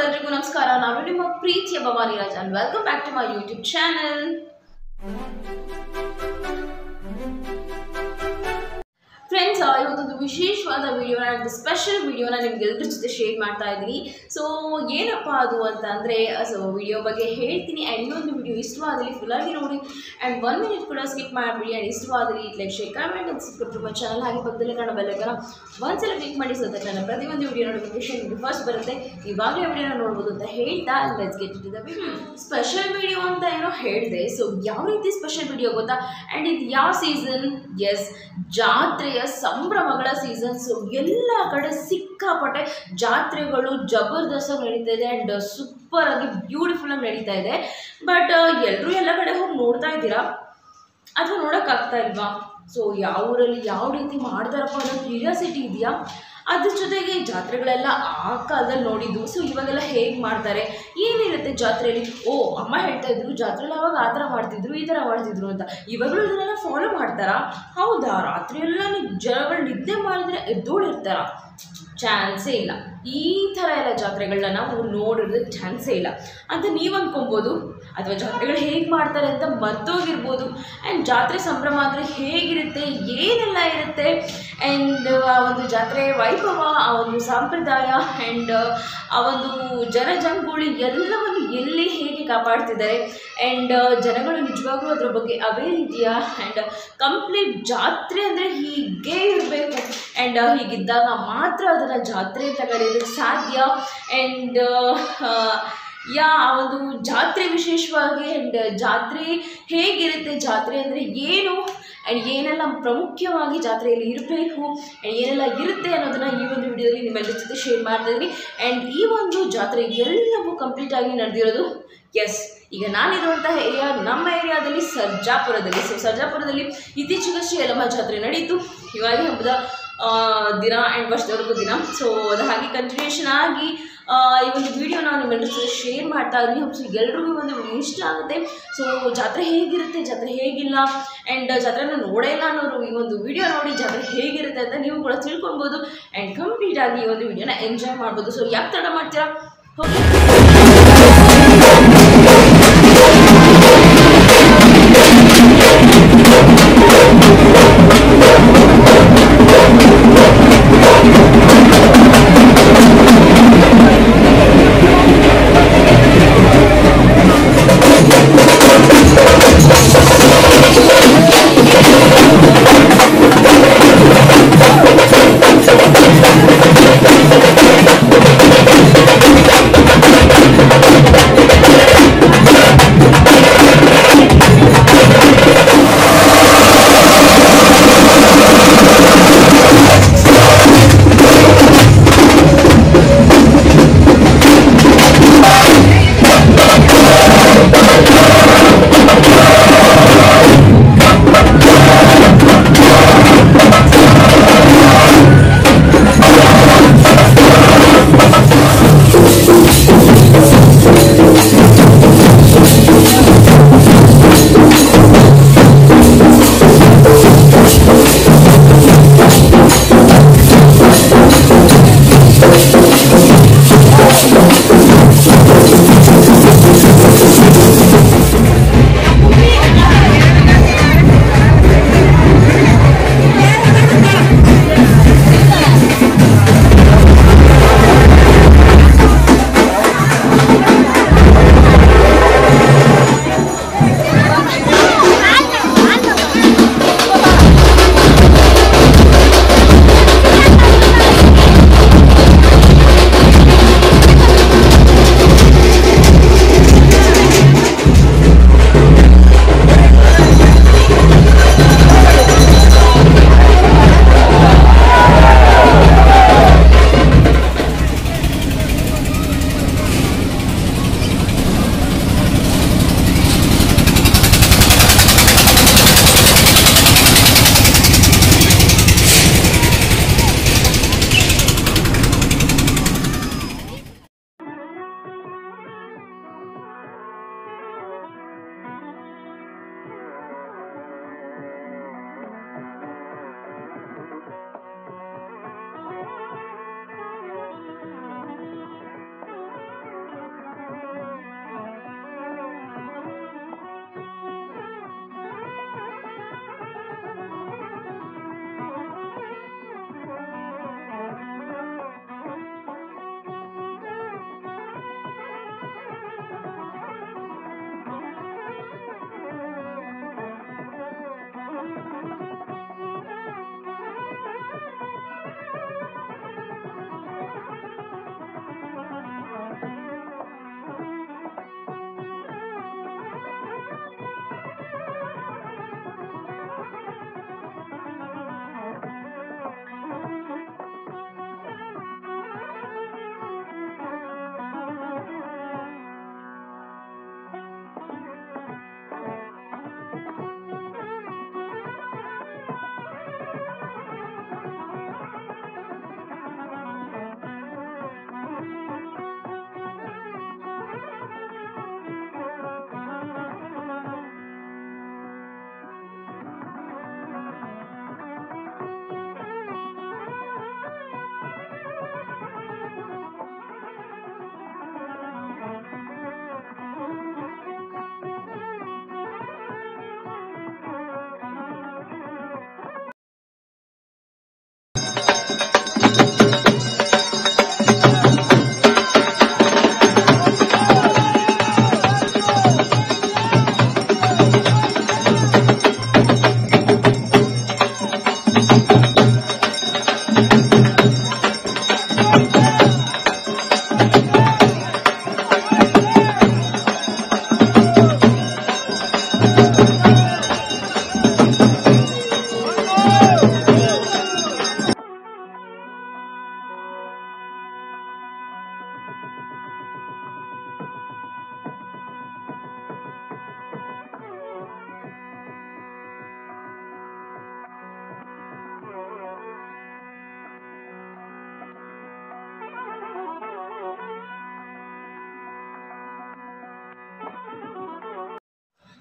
ಎಲ್ರಿಗೂ ನಮಸ್ಕಾರ ನಾನು ನಿಮ್ಮ ಪ್ರೀತಿಯ Bhavani Raj and welcome back to my YouTube channel friends ಇವತ್ತೊಂದು ವಿಶೇಷವಾದ ವಿಡಿಯೋನ ಸ್ಪೆಷಲ್ ವಿಡಿಯೋನ ನಿಮ್ಗೆಲ್ಲರ ಜೊತೆ ಶೇರ್ ಮಾಡ್ತಾ ಇದ್ದೀನಿ ಸೊ ಏನಪ್ಪ ಅದು ಅಂತ ಅಂದರೆ ಸೊ ವಿಡಿಯೋ ಬಗ್ಗೆ ಹೇಳ್ತೀನಿ ಆ್ಯಂಡ್ ಇನ್ನೊಂದು ವಿಡಿಯೋ ಇಷ್ಟವಾದಲ್ಲಿ ಫುಲ್ಲಾಗಿ ನೋಡಿ ಆ್ಯಂಡ್ ಒನ್ ಮಿನಿಟ್ ಕೂಡ ಸ್ಕಿಪ್ ಮಾಡಿಬಿಡಿ ಆ್ಯಂಡ್ ಇಷ್ಟವಾದಲ್ಲಿ ಲೈಕ್ ಶೇರ್ ಕಮೆಂಟ್ ಅಂತ ಸಬ್ಸ್ಕ್ರೈಬ್ ನಮ್ಮ ಚಾನಲ್ ಹಾಗೆ ಪಕ್ಕದಲ್ಲಿ ಕಾಣೋ ಬೆಲ್ಲಕ್ಕನ ಒಂದ್ಸಲ ಕ್ಲಿಕ್ ಮಾಡಿ ಸೊ ನನ್ನ ಪ್ರತಿಯೊಂದು ವಿಡಿಯೋ ನೋಟಿಫಿಕೇಶನ್ ನಿಮಗೆ ಫಸ್ಟ್ ಬರುತ್ತೆ ಇವಾಗಲೇ ವಿಡಿಯೋನ ನೋಡ್ಬೋದು ಅಂತ ಹೇಳ್ತಾ let's get it the special video ಅಂತ ಏನೋ ಹೇಳಿದೆ ಸೊ ಯಾವ ರೀತಿ ಸ್ಪೆಷಲ್ ವಿಡಿಯೋ ಗೊತ್ತಾ ಆ್ಯಂಡ್ ಇದು ಯಾವ ಸೀಸನ್ ಎಸ್ ಜಾತ್ರೆಯ ಸಂಭ್ರಮಗಳ ಸೀಸನ್ ಸೊ ಎಲ್ಲ ಕಡೆ ಸಿಕ್ಕಾಪಟ್ಟೆ ಜಾತ್ರೆಗಳು ಜಬರ್ದಸ್ತಾಗಿ ನಡೀತಾ ಇದೆ ಆ್ಯಂಡ್ ಸೂಪರ್ ಆಗಿ ಬ್ಯೂಟಿಫುಲ್ ಆಗಿ ನಡೀತಾ ಇದೆ ಬಟ್ ಎಲ್ಲರೂ ಎಲ್ಲ ಕಡೆ ಹೋಗಿ ನೋಡ್ತಾ ಇದ್ದೀರಾ ಅಥವಾ ನೋಡೋಕ್ಕಾಗ್ತಾ ಇಲ್ವಾ ಸೊ ಯಾವ ಊರಲ್ಲಿ ಯಾವ ರೀತಿ ಮಾಡ್ತಾರಪ್ಪ ಅನ್ನೋ ಕ್ಯೂರಿಯಾಸಿಟಿ ಇದೆಯಾ ಅದ್ರ ಜೊತೆಗೆ ಜಾತ್ರೆಗಳೆಲ್ಲ ಆ ಕಾಲದಲ್ಲಿ ನೋಡಿದ್ದು ಸೊ ಇವಾಗೆಲ್ಲ ಹೇಗೆ ಮಾಡ್ತಾರೆ ಏನಿರುತ್ತೆ ಜಾತ್ರೆಯಲ್ಲಿ ಓ ಅಮ್ಮ ಹೇಳ್ತಾ ಇದ್ರು ಜಾತ್ರೆಯಲ್ಲಿ ಅವಾಗ ಆ ಥರ ಮಾಡ್ತಿದ್ರು ಈ ಥರ ಮಾಡ್ತಿದ್ರು ಅಂತ ಇವಾಗಲೂ ಇದನ್ನೆಲ್ಲ ಫಾಲೋ ಮಾಡ್ತಾರಾ ಹೌದಾ ರಾತ್ರಿಯೆಲ್ಲ ನೀವು ಜನಗಳು ನಿದ್ದೆ ಮಾಡಿದ್ರೆ ಎದ್ದೋಳಿರ್ತಾರ ಚಾನ್ಸೇ ಇಲ್ಲ ಈ ಥರ ಎಲ್ಲ ಜಾತ್ರೆಗಳನ್ನ ನಾವು ನೋಡಿರೋದಕ್ಕೆ ಚಾನ್ಸೇ ಇಲ್ಲ ಅಂತ ನೀವು ಅಂದ್ಕೊಬೋದು ಅಥವಾ ಜಾತ್ರೆಗಳು ಹೇಗೆ ಮಾಡ್ತಾರೆ ಅಂತ ಮರ್ತೋಗಿರ್ಬೋದು ಆ್ಯಂಡ್ ಜಾತ್ರೆ ಸಂಭ್ರಮ ಅಂದರೆ ಹೇಗಿರುತ್ತೆ ಏನೆಲ್ಲ ಇರುತ್ತೆ ಆ್ಯಂಡ್ ಆ ಒಂದು ಜಾತ್ರೆ ವೈಭವ ಆ ಒಂದು ಸಂಪ್ರದಾಯ ಆ್ಯಂಡ್ ಆ ಒಂದು ಜನಜಂಗುಳಿ ಎಲ್ಲವನ್ನು ಎಲ್ಲಿ ಹೇಗೆ ಕಾಪಾಡ್ತಿದ್ದಾರೆ ಆ್ಯಂಡ್ ಜನಗಳು ನಿಜವಾಗ್ಲೂ ಅದ್ರ ಬಗ್ಗೆ ಅವೇರ್ ಇದೆಯಾ ಆ್ಯಂಡ್ ಕಂಪ್ಲೀಟ್ ಜಾತ್ರೆ ಅಂದರೆ ಹೀಗೆ ಇರಬೇಕು ಆ್ಯಂಡ್ ಹೀಗಿದ್ದಾಗ ಮಾತ್ರ ಅದನ್ನು ಜಾತ್ರೆ ಅಂತ ಕರೆಯೋದಕ್ಕೆ ಸಾಧ್ಯ ಆ್ಯಂಡ್ ಯಾ ಆ ಒಂದು ಜಾತ್ರೆ ವಿಶೇಷವಾಗಿ ಆ್ಯಂಡ್ ಜಾತ್ರೆ ಹೇಗಿರುತ್ತೆ ಜಾತ್ರೆ ಅಂದರೆ ಏನು ಆ್ಯಂಡ್ ಏನೆಲ್ಲ ಪ್ರಮುಖವಾಗಿ ಜಾತ್ರೆಯಲ್ಲಿ ಇರಬೇಕು ಆ್ಯಂಡ್ ಏನೆಲ್ಲ ಇರುತ್ತೆ ಅನ್ನೋದನ್ನು ಈ ಒಂದು ವಿಡಿಯೋದಲ್ಲಿ ನಿಮ್ಮೆಲ್ಲರ ಜೊತೆ ಶೇರ್ ಮಾಡ್ತಾ ಇದ್ದೀನಿ ಆ್ಯಂಡ್ ಈ ಒಂದು ಜಾತ್ರೆ ಎಲ್ಲವೂ ಕಂಪ್ಲೀಟಾಗಿ ನಡೆದಿರೋದು ಎಸ್ ಈಗ ನಾನಿರುವಂತಹ ಏರಿಯಾ ನಮ್ಮ ಏರಿಯಾದಲ್ಲಿ ಸರ್ಜಾಪುರದಲ್ಲಿ ಸೊ ಸರ್ಜಾಪುರದಲ್ಲಿ ಇತ್ತೀಚೆಗಷ್ಟೇ ಯಲಮ ಜಾತ್ರೆ ನಡೀತು ಯುಗಾದಿ ಹಬ್ಬದ ಆ, ದಿನ ಆ್ಯಂಡ್ ವರ್ಷದವರೆಗೂ ದಿನ ಸೊ ಅದು ಹಾಗೆ ಕಂಟಿನ್ಯೂಷನ್ ಆಗಿ ಆ, ಈ ಒಂದು ವಿಡಿಯೋನ ನಿಮ್ಮೆಲ್ಲರ ಜೊತೆ ಶೇರ್ ಮಾಡ್ತಾ ಇದ್ದೀನಿ ಸೊ ಎಲ್ರಿಗೂ ಒಂದು ವಿಡಿಯೋ ಇಷ್ಟ ಆಗುತ್ತೆ ಸೊ ಜಾತ್ರೆ ಹೇಗಿರುತ್ತೆ ಜಾತ್ರೆ ಹೇಗಿಲ್ಲ ಆ್ಯಂಡ್ ಜಾತ್ರೆನ ನೋಡೇ ಇಲ್ಲ ಅನ್ನೋರು ಈ ಒಂದು ವಿಡಿಯೋ ನೋಡಿ ಜಾತ್ರೆ ಹೇಗಿರುತ್ತೆ ಅಂತ ನೀವು ಕೂಡ ತಿಳ್ಕೊಬೋದು ಆ್ಯಂಡ್ ಕಂಪ್ಲೀಟ್ ಆಗಿ ಈ ಒಂದು ವಿಡಿಯೋನ ಎಂಜಾಯ್ ಮಾಡ್ಬೋದು ಸೊ ಯಾಕೆ ತಡ ಮಾಡ್ತೀರಾ ಹೋಗಿ Thank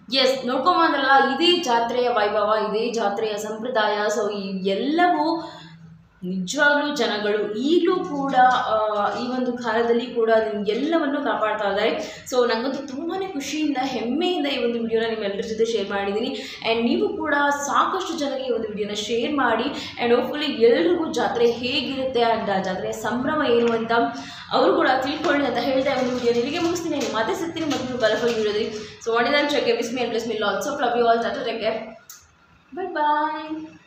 ಎಸ್ ನೋಡ್ಕೊಂಬಂದ್ರಲ್ಲ ಇದೇ ಜಾತ್ರೆಯ ವೈಭವ ಇದೇ ಜಾತ್ರೆಯ ಸಂಪ್ರದಾಯ ಸೊ ಈ ಎಲ್ಲವೂ ನಿಜವಾಗ್ಲೂ ಜನಗಳು ಈಗಲೂ ಕೂಡ ಆ, ಈ ಒಂದು ಕಾಲದಲ್ಲಿ ಕೂಡ ಅದನ್ನ ಎಲ್ಲವನ್ನು ಕಾಪಾಡ್ತಾ ಇದ್ದಾರೆ ಸೊ ನನಗಂತೂ ತುಂಬಾ ಖುಷಿಯಿಂದ ಹೆಮ್ಮೆಯಿಂದ ಈ ಒಂದು ವಿಡಿಯೋನ ನಿಮ್ಮೆಲ್ಲರ ಜೊತೆ ಶೇರ್ ಮಾಡಿದ್ದೀನಿ ಆ್ಯಂಡ್ ನೀವು ಕೂಡ ಸಾಕಷ್ಟು ಜನರಿಗೆ ಈ ಒಂದು ವಿಡಿಯೋನ ಶೇರ್ ಮಾಡಿ ಆ್ಯಂಡ್ ಹೋಪ್ಫುಲಿ ಎಲ್ರಿಗೂ ಜಾತ್ರೆ ಹೇಗಿರುತ್ತೆ ಆ್ಯಂಡ್ ಆ ಜಾತ್ರೆಯ ಸಂಭ್ರಮ ಏನು ಅಂತ ಅವರು ಕೂಡ ತಿಳ್ಕೊಳ್ಳಿ ಅಂತ ಹೇಳ್ತಾ ಈ ಒಂದು ವಿಡಿಯೋ ನಿಮಗೆ ಮುಗಿಸ್ತೀನಿ ನಾನು ಮತ್ತೆ ಸಿಗ್ತೀನಿ ಮತ್ತು ಕಲರ್ಫುಲ್ ವಿಡಿಯೋದಲ್ಲಿ so one check miss me and plus me lots of love you all tata take care bye bye